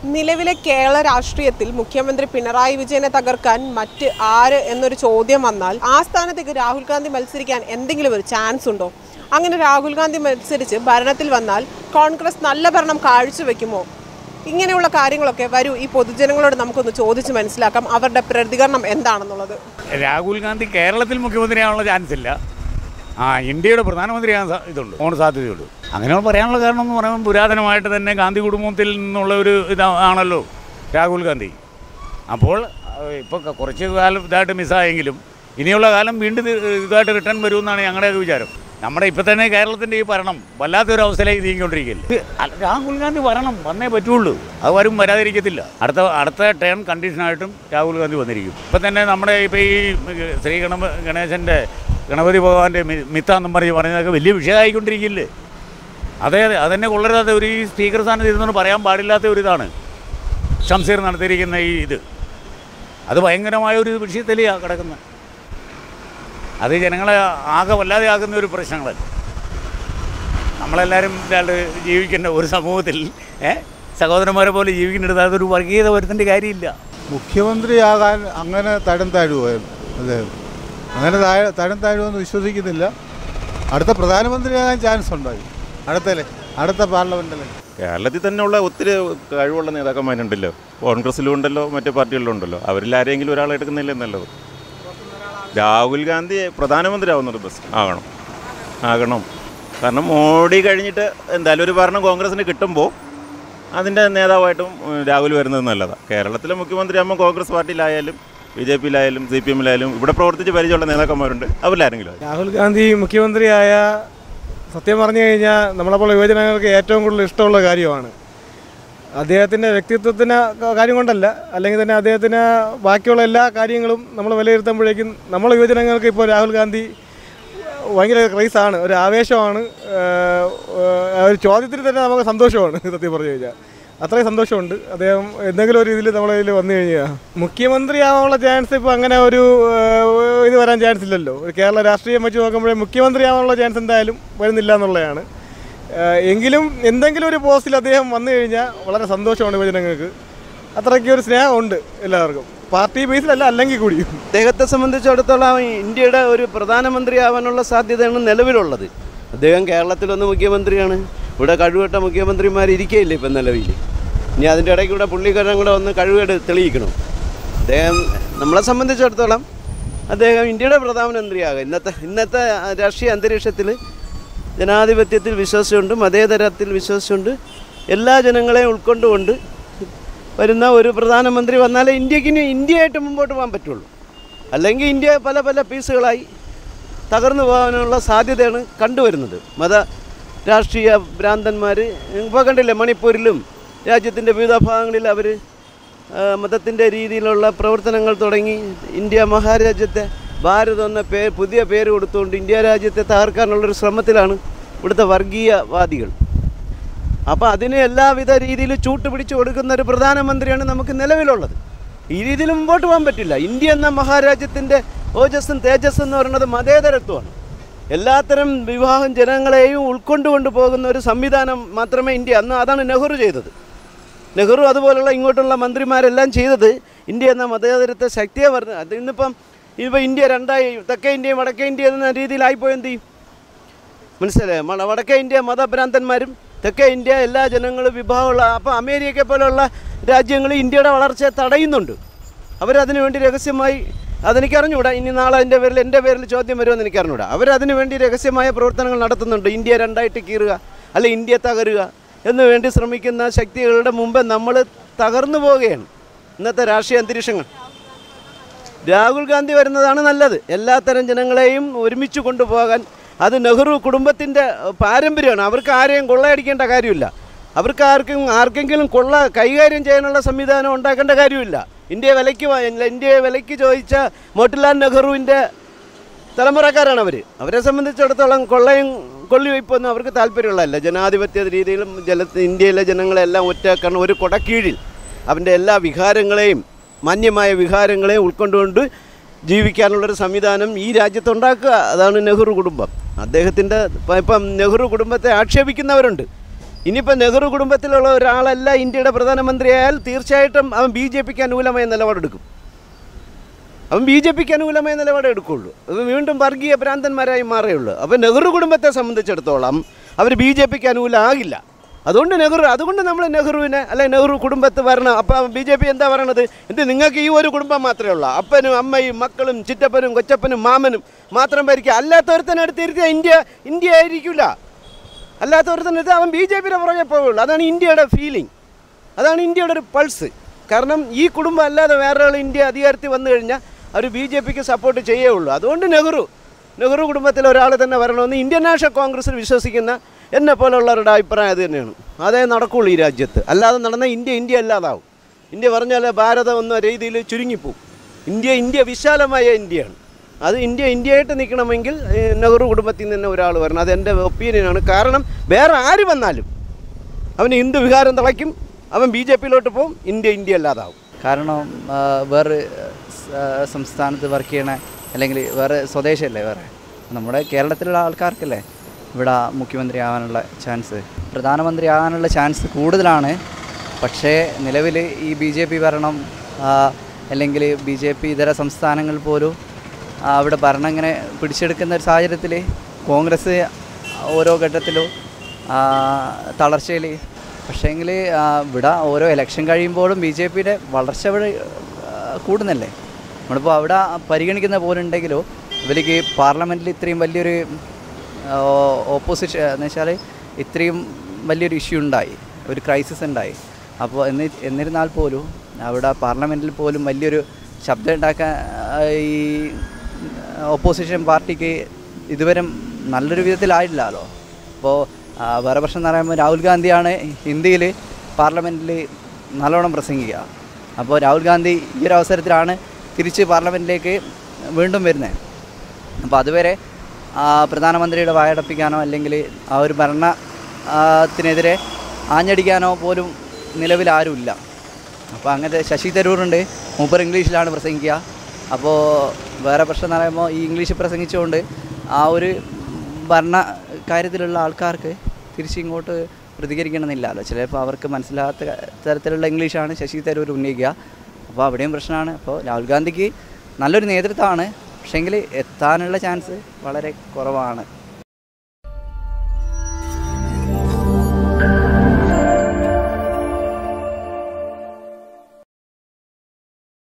നിലവിലെ കേരള രാഷ്ട്രീയത്തിൽ മുഖ്യമന്ത്രി പിണറായി വിജയനെ തകർക്കാൻ മറ്റ് ആര് എന്നൊരു ചോദ്യം വന്നാൽ ആ സ്ഥാനത്തേക്ക് രാഹുൽ ഗാന്ധി മത്സരിക്കാൻ എന്തെങ്കിലും ഒരു ചാൻസ് ഉണ്ടോ അങ്ങനെ രാഹുൽ ഗാന്ധി മത്സരിച്ച് ഭരണത്തിൽ വന്നാൽ കോൺഗ്രസ് നല്ല ഭരണം കാഴ്ചവെക്കുമോ ഇങ്ങനെയുള്ള കാര്യങ്ങളൊക്കെ വരൂ ഈ പൊതുജനങ്ങളോട് നമുക്കൊന്ന് ചോദിച്ച് മനസ്സിലാക്കാം അവരുടെ പ്രതികരണം എന്താണെന്നുള്ളത് രാഹുൽ ഗാന്ധി കേരളത്തിൽ മുഖ്യമന്ത്രിയാവാനുള്ള ചാൻസ് ഇല്ല ആ ഇന്ത്യയുടെ പ്രധാനമന്ത്രിയാകാൻ സാ- ഇതുണ്ട് ഓണ് സാധ്യതയുള്ളൂ അങ്ങനെ പറയാനുള്ള കാരണം എന്ന് പറയുമ്പോൾ പുരാതനമായിട്ട് തന്നെ ഗാന്ധി കുടുംബത്തിൽ നിന്നുള്ള ഒരു ഇതാണല്ലോ രാഹുൽ ഗാന്ധി അപ്പോൾ ഇപ്പോൾ കുറച്ച് കാലം ഇതായിട്ട് മിസ്സായെങ്കിലും ഇനിയുള്ള കാലം വീണ്ടും ഇത് ഇതായിട്ട് റിട്ടേൺ വരുമെന്നാണ് ഞങ്ങളുടെയൊക്കെ വിചാരം നമ്മുടെ ഇപ്പം തന്നെ കേരളത്തിൻ്റെ ഈ ഭരണം വല്ലാത്തൊരു അവസ്ഥയിലേക്ക് നീങ്ങിക്കൊണ്ടിരിക്കുകയല്ലേ അല്ല, രാഹുൽ ഗാന്ധി വരണം വന്നേ പറ്റുള്ളൂ അത് വരും വരാതിരിക്കത്തില്ല അടുത്ത അടുത്ത ടേൺ കണ്ടീഷനായിട്ടും രാഹുൽ ഗാന്ധി വന്നിരിക്കും ഇപ്പം തന്നെ നമ്മുടെ ഇപ്പോൾ ഈ ശ്രീ ഗണപ ഗണേശൻ്റെ ഗണപതി ഭഗവാന്റെ മി- മിത്താന്നും പറഞ്ഞ് പറഞ്ഞതൊക്കെ വലിയ വിഷയമായിക്കൊണ്ടിരിക്കില്ലേ അതെ അതെ അതെന്നെ കൊള്ളരുതാത്ത ഒരു ഈ സ്പീക്കർ സ്ഥാനത്ത് ഇരുന്നു പറയാൻ പാടില്ലാത്ത ഒരു ഇതാണ് ഷംസീർ നടത്തിയിരിക്കുന്ന ഈ ഇത് അത് ഭയങ്കരമായ ഒരു വിഷയത്തിലാണ് കിടക്കുന്നത് അത് ജനങ്ങളെ ആകെ വല്ലാതെ ആകുന്ന ഒരു പ്രശ്നങ്ങളല്ല നമ്മളെല്ലാവരും ഇതാണ്ട് ജീവിക്കേണ്ട ഒരു സമൂഹത്തിൽ ഏ സഹോദരന്മാരെ പോലെ ജീവിക്കുന്നിടത്ത് അതൊരു വർഗീയത വരുത്തേണ്ട കാര്യമില്ല മുഖ്യമന്ത്രിയാകാൻ അങ്ങനെ തരം താഴുമോ അദ്ദേഹം അങ്ങനെ താഴെ തരം താഴുമെന്ന് വിശ്വസിക്കുന്നില്ല അടുത്ത പ്രധാനമന്ത്രിയാകാൻ ചാൻസ് ഉണ്ടായി അടുത്തല്ലേ അടുത്ത പാർലമെൻറ്റിലെ കേരളത്തിൽ തന്നെയുള്ള ഒത്തിരി കഴിവുള്ള നേതാക്കന്മാരുണ്ടല്ലോ കോൺഗ്രസ്സിലും ഉണ്ടല്ലോ മറ്റു പാർട്ടികളിലും ഉണ്ടല്ലോ അവരിൽ ആരെങ്കിലും ഒരാളെ എടുക്കുന്നില്ലേ നല്ലത് രാഹുൽ ഗാന്ധി പ്രധാനമന്ത്രി ആവുന്നത് ബെസ്റ്റ് ആകണം ആകണം കാരണം മോഡി കഴിഞ്ഞിട്ട് എന്തായാലും ഒരു ഭരണം കോൺഗ്രസ്സിന് കിട്ടുമ്പോൾ അതിൻ്റെ നേതാവായിട്ടും ഉം, രാഹുൽ വരുന്നത് നല്ലതാണ് കേരളത്തിലെ മുഖ്യമന്ത്രി ആകുമ്പോൾ കോൺഗ്രസ് പാർട്ടിയിലായാലും ബി ജെ പിയിലായാലും സി പി എമ്മിലായാലും ഇവിടെ പ്രവർത്തിച്ച് പരിചയമുള്ള നേതാക്കന്മാരുണ്ട് അവരിലാരെങ്കിലും ആയി. രാഹുൽ ഗാന്ധി മുഖ്യമന്ത്രിയായ സത്യം പറഞ്ഞു കഴിഞ്ഞാൽ നമ്മളെപ്പോലെ യുവജനങ്ങൾക്ക് ഏറ്റവും കൂടുതൽ ഇഷ്ടമുള്ള കാര്യമാണ് അദ്ദേഹത്തിൻ്റെ വ്യക്തിത്വത്തിന് ക- കാര്യം കൊണ്ടല്ല അല്ലെങ്കിൽ തന്നെ അദ്ദേഹത്തിന് ബാക്കിയുള്ള എല്ലാ കാര്യങ്ങളും നമ്മൾ വിലയിരുത്തുമ്പോഴേക്കും നമ്മൾ യുവജനങ്ങൾക്ക് ഇപ്പോൾ രാഹുൽ ഗാന്ധി ഭയങ്കര ക്രൈസാണ് ഒരു ആവേശമാണ് ഏഹ്, ഏഹ്, ഒരു ചോദ്യത്തിൽ തന്നെ നമുക്ക് സന്തോഷമാണ് സത്യം പറഞ്ഞു കഴിഞ്ഞാൽ അത്രയും സന്തോഷമുണ്ട് അദ്ദേഹം എന്തെങ്കിലും ഒരു ഇതിൽ നമ്മളെ ഇതിൽ വന്നു കഴിഞ്ഞാൽ മുഖ്യമന്ത്രി ആവാനുള്ള ചാൻസ് ഇപ്പോൾ അങ്ങനെ ഒരു ഏഹ്, ഇത് വരാൻ ചാൻസ് ഇല്ലല്ലോ ഒരു കേരള രാഷ്ട്രീയം വെച്ച് നോക്കുമ്പോഴേ മുഖ്യമന്ത്രി ആവാനുള്ള ചാൻസ് എന്തായാലും വരുന്നില്ല എന്നുള്ളതാണ് ഏഹ്, എങ്കിലും എന്തെങ്കിലും ഒരു പോസ്റ്റിൽ അദ്ദേഹം വന്നു കഴിഞ്ഞാൽ വളരെ സന്തോഷമാണ് യുവജനങ്ങൾക്ക് അത്രയ്ക്ക് ഒരു സ്നേഹമുണ്ട് എല്ലാവർക്കും പാർട്ടി ബേസിലല്ല അല്ലെങ്കിൽ കൂടിയും അദ്ദേഹത്തെ സംബന്ധിച്ചിടത്തോളം ഇന്ത്യയുടെ ഒരു പ്രധാനമന്ത്രി ആവാനുള്ള സാധ്യതയാണ് നിലവിലുള്ളത് അദ്ദേഹം കേരളത്തിലൊന്ന് മുഖ്യമന്ത്രിയാണ് ഇവിടെ കഴിവട്ട മുഖ്യമന്ത്രിമാർ ഇരിക്കുകയില്ല ഇപ്പം നിലവിൽ ഇനി അതിൻ്റെ ഇടയ്ക്ക് കൂടെ പുള്ളിക്കാരൻ കൂടെ ഒന്ന് കഴിവേട് തെളിയിക്കണം അദ്ദേഹം നമ്മളെ സംബന്ധിച്ചിടത്തോളം അദ്ദേഹം ഇന്ത്യയുടെ പ്രധാനമന്ത്രിയാകുക ഇന്നത്തെ ഇന്നത്തെ രാഷ്ട്രീയ അന്തരീക്ഷത്തിൽ ജനാധിപത്യത്തിൽ വിശ്വാസമുണ്ട് മതേതരത്തിൽ വിശ്വാസമുണ്ട് എല്ലാ ജനങ്ങളെയും ഉൾക്കൊണ്ടുകൊണ്ട് വരുന്ന ഒരു പ്രധാനമന്ത്രി വന്നാലേ ഇന്ത്യക്ക് ഇനി ഇന്ത്യയായിട്ട് മുമ്പോട്ട് പോകാൻ പറ്റുള്ളൂ അല്ലെങ്കിൽ ഇന്ത്യ പല പല പീസുകളായി തകർന്നു പോകാനുള്ള സാധ്യതയാണ് കണ്ടുവരുന്നത് മത രാഷ്ട്രീയ ഭ്രാന്തന്മാർ ഇപ്പോൾ കണ്ടില്ലേ മണിപ്പൂരിലും രാജ്യത്തിൻ്റെ വിവിധ ഭാഗങ്ങളിൽ അവർ മതത്തിൻ്റെ രീതിയിലുള്ള പ്രവർത്തനങ്ങൾ തുടങ്ങി ഇന്ത്യ മഹാരാജ്യത്തെ ഭാരതം എന്ന പേ പുതിയ പേര് കൊടുത്തുകൊണ്ട് ഇന്ത്യ രാജ്യത്തെ തകർക്കാനുള്ളൊരു ശ്രമത്തിലാണ് ഇവിടുത്തെ വർഗീയവാദികൾ അപ്പോൾ അതിന് എല്ലാവിധ രീതിയിൽ ചൂട്ട് പിടിച്ചു കൊടുക്കുന്ന ഒരു പ്രധാനമന്ത്രിയാണ് നമുക്ക് നിലവിലുള്ളത് ഈ രീതിയിൽ മുമ്പോട്ട് പോകാൻ പറ്റില്ല ഇന്ത്യ എന്ന മഹാരാജ്യത്തിൻ്റെ ഓജസ്സും തേജസ്സും എന്ന് പറയുന്നത് മതേതരത്വമാണ് എല്ലാത്തരം വിവാഹം ജനങ്ങളെയും ഉൾക്കൊണ്ടുകൊണ്ട് പോകുന്ന ഒരു സംവിധാനം മാത്രമേ ഇന്ത്യ അന്ന് അതാണ് നെഹ്റു ചെയ്തത് നെഹ്റു അതുപോലുള്ള ഇങ്ങോട്ടുള്ള മന്ത്രിമാരെല്ലാം ചെയ്തത് ഇന്ത്യ എന്ന മതേതരത്തെ ശക്തിയെ പറഞ്ഞു അത് ഇന്നിപ്പം ഇപ്പോൾ ഇന്ത്യ രണ്ടായി തെക്കേ ഇന്ത്യയും വടക്കേ ഇന്ത്യ എന്ന രീതിയിലായിപ്പോയി എന്ത് ചെയ്യും മനസ്സിലായോ മ- വടക്കേ ഇന്ത്യ മതഭ്രാന്തന്മാരും തെക്കേ ഇന്ത്യ എല്ലാ ജനങ്ങളും വിഭാഗമുള്ള അപ്പോൾ അമേരിക്ക പോലുള്ള രാജ്യങ്ങൾ ഇന്ത്യയുടെ വളർച്ചയെ തടയുന്നുണ്ട് അവരതിനു വേണ്ടി രഹസ്യമായി അതെനിക്ക് അറിഞ്ഞുകൂടാ ഇനി നാളെ എൻ്റെ പേരിൽ എൻ്റെ പേരിൽ ചോദ്യം വരുമെന്ന് എനിക്ക് അറിഞ്ഞുകൂടാ അവരതിനു വേണ്ടി രഹസ്യമായ പ്രവർത്തനങ്ങൾ നടത്തുന്നുണ്ട് ഇന്ത്യ രണ്ടായിട്ട് കീറുക അല്ലെ ഇന്ത്യ തകരുക എന്ന് വേണ്ടി ശ്രമിക്കുന്ന ശക്തികളുടെ മുമ്പ് നമ്മൾ തകർന്നു പോവുകയാണ് ഇന്നത്തെ രാഷ്ട്രീയ അന്തരീക്ഷങ്ങൾ രാഹുൽ ഗാന്ധി വരുന്നതാണ് നല്ലത് എല്ലാത്തരം ജനങ്ങളെയും ഒരുമിച്ച് കൊണ്ടുപോകാൻ അത് നെഹ്റു കുടുംബത്തിൻ്റെ പാരമ്പര്യമാണ് അവർക്ക് ആരെയും കൊള്ളയടിക്കേണ്ട കാര്യമില്ല അവർക്ക് ആർക്കും ആർക്കെങ്കിലും കൊള്ള കൈകാര്യം ചെയ്യാനുള്ള സംവിധാനം ഉണ്ടാക്കേണ്ട കാര്യമില്ല ഇന്ത്യയെ വിലയ്ക്ക് വാ- ഇന്ത്യയെ വിലയ്ക്ക് ചോദിച്ച മോട്ടിലാൽ നെഹ്റുവിൻ്റെ തലമുറക്കാരാണ് അവർ അവരെ സംബന്ധിച്ചിടത്തോളം കൊള്ളയും കൊള്ളിവയ്പ്പൊന്നും അവർക്ക് താല്പര്യമുള്ളതല്ല ജനാധിപത്യ രീതിയിലും ജല ഇന്ത്യയിലെ ജനങ്ങളെല്ലാം ഒറ്റക്കണം ഒരു കൊടക്കീഴിൽ അവൻ്റെ എല്ലാ വികാരങ്ങളെയും മാന്യമായ വികാരങ്ങളെയും ഉൾക്കൊണ്ടുകൊണ്ട് ജീവിക്കാനുള്ളൊരു സംവിധാനം ഈ രാജ്യത്തുണ്ടാക്കുക അതാണ് നെഹ്റു കുടുംബം അദ്ദേഹത്തിൻ്റെ ഇപ്പം നെഹ്റു കുടുംബത്തെ ആക്ഷേപിക്കുന്നവരുണ്ട് ഇനിയിപ്പോൾ നെഹ്റു കുടുംബത്തിലുള്ള ഒരാളല്ല ഇന്ത്യയുടെ പ്രധാനമന്ത്രിയായാൽ തീർച്ചയായിട്ടും അവൻ ബി ജെ പിക്ക് അനുകൂലമായ നിലപാടെടുക്കും അവൻ ബി ജെ പിക്ക് അനുകൂലമായ നിലപാടേ എടുക്കുള്ളൂ അത് വീണ്ടും വർഗീയ ഭ്രാന്തന്മാരായി മാറുകയുള്ളൂ അപ്പോൾ നെഹ്റു കുടുംബത്തെ സംബന്ധിച്ചിടത്തോളം അവർ ബി ജെ പിക്ക് അനുകൂലമാകില്ല അതുകൊണ്ട് നെഹ്റു അതുകൊണ്ട് നമ്മൾ നെഹ്റുവിനെ അല്ലെ നെഹ്റു കുടുംബത്ത് വരണം അപ്പം ബി ജെ പി എന്താ പറയണത് എന്ത് നിങ്ങൾക്ക് ഈ ഒരു കുടുംബം മാത്രമേ ഉള്ളൂ അപ്പനും അമ്മയും മക്കളും ചിറ്റപ്പനും കൊച്ചപ്പനും മാമനും മാത്രം ഭരിക്കുക അല്ലാത്തവരുത്തനെടുത്തിരുത്തിയാൽ ഇന്ത്യ ഇന്ത്യ ആയിരിക്കില്ല അല്ലാത്തവരുത്തനെടുത്ത് അവൻ ബി ജെ പിയുടെ പുറകെ പോവുള്ളൂ അതാണ് ഇന്ത്യയുടെ ഫീലിംഗ് അതാണ് ഇന്ത്യയുടെ ഒരു പൾസ് കാരണം ഈ കുടുംബം അല്ലാതെ വേറെ ആൾ ഇന്ത്യ അധികാരത്തിൽ വന്നു കഴിഞ്ഞാൽ അവർ ബി ജെ പിക്ക് സപ്പോർട്ട് ചെയ്യേ ഉള്ളൂ അതുകൊണ്ട് നെഹ്റു നെഹ്റു കുടുംബത്തിൽ ഒരാൾ തന്നെ വരണമെന്ന് ഇന്ത്യൻ നാഷണൽ കോൺഗ്രസ്സിൽ വിശ്വസിക്കുന്ന എന്നെ പോലുള്ളവരുടെ അഭിപ്രായം അത് തന്നെയാണ് അതേ നടക്കുള്ളൂ ഈ രാജ്യത്ത് അല്ലാതെ നടന്ന ഇന്ത്യ ഇന്ത്യ അല്ലാതാവും ഇന്ത്യ പറഞ്ഞാൽ ഭാരതം എന്ന രീതിയിൽ ചുരുങ്ങിപ്പോവും ഇന്ത്യ ഇന്ത്യ വിശാലമായ ഇന്ത്യയാണ് അത് ഇന്ത്യ ഇന്ത്യയായിട്ട് നിൽക്കണമെങ്കിൽ ഈ നെഹ്റു കുടുംബത്തിൽ നിന്ന് തന്നെ ഒരാൾ വരണം അത് എൻ്റെ ഒപ്പീനിയനാണ് കാരണം വേറെ ആര് വന്നാലും അവന് ഹിന്ദു വികാരം തിളയ്ക്കും അവൻ ബി ജെ പിയിലോട്ട് പോകും ഇന്ത്യ ഇന്ത്യ അല്ലാതാവും കാരണം ആ, വേറെ സ്- ആ, സംസ്ഥാനത്ത് വർക്ക് ചെയ്യണ അല്ലെങ്കിൽ വേറെ സ്വദേശമല്ലേ വേറെ നമ്മുടെ കേരളത്തിലുള്ള ആൾക്കാർക്കല്ലേ ഇവിടെ മുഖ്യമന്ത്രി ആവാനുള്ള ചാൻസ് പ്രധാനമന്ത്രി ആകാനുള്ള ചാൻസ് കൂടുതലാണ് പക്ഷേ നിലവിൽ ഈ ബി ജെ പി ഭരണം ആ, അല്ലെങ്കിൽ ബി ജെ പി ഇതര സംസ്ഥാനങ്ങൾ പോലും ആ, അവിടെ ഭരണം ഇങ്ങനെ പിടിച്ചെടുക്കുന്ന ഒരു സാഹചര്യത്തിൽ കോൺഗ്രസ് ഓരോ ഘട്ടത്തിലും തളർച്ചയിൽ പക്ഷേങ്കിൽ ഇവിടെ ഓരോ ഇലക്ഷൻ കഴിയുമ്പോഴും ബി ജെ പിയുടെ വളർച്ച ഇവിടെ ആ, കൂടുന്നല്ലേ നമ്മളിപ്പോൾ അവിടെ പരിഗണിക്കുന്ന പോലെ ഉണ്ടെങ്കിലോ ഇവർക്ക് പാർലമെൻറ്റിൽ ഇത്രയും വലിയൊരു ഓപ്പോസിഷൻ എന്ന് വെച്ചാൽ ഇത്രയും വലിയൊരു ഇഷ്യൂ ഉണ്ടായി ഒരു ക്രൈസിസ് ഉണ്ടായി അപ്പോൾ എന്നി എന്നിരുന്നാൽ പോലും അവിടെ പാർലമെൻറ്റിൽ പോലും വലിയൊരു ശബ്ദം ഉണ്ടാക്കാൻ ആ, ഈ ഓപ്പോസിഷൻ പാർട്ടിക്ക് ഇതുവരെ നല്ലൊരു വിധത്തിലായിട്ടില്ലല്ലോ അപ്പോൾ വേറെ പ്രശ്നം എന്ന് പറയുമ്പോൾ രാഹുൽ ഗാന്ധിയാണ് ഇന്ത്യയിൽ പാർലമെൻറ്റിൽ നല്ലോണം പ്രസംഗിക്കുക അപ്പോൾ രാഹുൽ ഗാന്ധി ഈ ഒരു അവസരത്തിലാണ് തിരിച്ച് പാർലമെൻറ്റിലേക്ക് വീണ്ടും വരുന്നത് അപ്പോൾ അതുവരെ ആ, പ്രധാനമന്ത്രിയുടെ വായടപ്പിക്കാനോ അല്ലെങ്കിൽ ആ ഒരു ഭരണത്തിനെതിരെ ആഞ്ഞടിക്കാനോ പോലും നിലവിൽ ആരുമില്ല അപ്പോൾ അങ്ങനത്തെ ശശി തരൂറുണ്ട് മൂപ്പർ ഇംഗ്ലീഷിലാണ് പ്രസംഗിക്കുക അപ്പോൾ വേറെ പ്രശ്നം എന്ന് പറയുമ്പോൾ ഈ ഇംഗ്ലീഷ് പ്രസംഗിച്ചുകൊണ്ട് ആ ഒരു ഭരണ കാര്യത്തിലുള്ള ആൾക്കാർക്ക് തിരിച്ചിങ്ങോട്ട് പ്രതികരിക്കണമെന്നില്ലല്ലോ ചിലപ്പോൾ അവർക്ക് മനസ്സിലാത്ത തരത്തിലുള്ള ഇംഗ്ലീഷാണ് ശശി തരൂർ ഉന്നയിക്കുക അപ്പോൾ അവിടെയും പ്രശ്നമാണ് അപ്പോൾ രാഹുൽ ഗാന്ധിക്ക് നല്ലൊരു നേതൃത്വമാണ് പക്ഷേങ്കിൽ എത്താനുള്ള ചാൻസ് വളരെ കുറവാണ്